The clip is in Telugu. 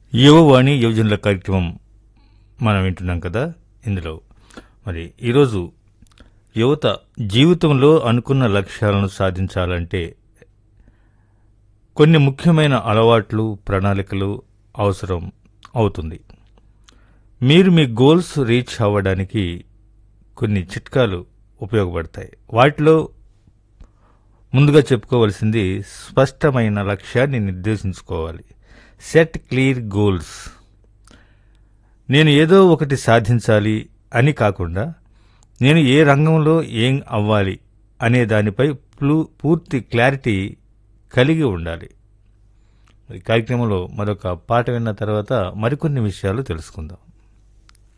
యువవాణి యువజనుల కార్యక్రమం మనం వింటున్నాం కదా ఇందులో మరి ఈరోజు యువత జీవితంలో అనుకున్న లక్ష్యాలను సాధించాలంటే కొన్ని ముఖ్యమైన అలవాట్లు ప్రణాళికలు అవసరం అవుతుంది మీరు మీ గోల్స్ రీచ్ అవ్వడానికి కొన్ని చిట్కాలు ఉపయోగపడతాయి వాటిలో ముందుగా చెప్పుకోవాల్సింది స్పష్టమైన లక్ష్యాన్ని నిర్దేశించుకోవాలి సెట్ క్లియర్ గోల్స్ నేను ఏదో ఒకటి సాధించాలి అని కాకుండా నేను ఏ రంగంలో ఏం అవ్వాలి అనే దానిపై ప్లూ- పూర్తి క్లారిటీ కలిగి ఉండాలి ఈ కార్యక్రమంలో మరొక పాట విన్న తర్వాత మరికొన్ని విషయాలు తెలుసుకుందాం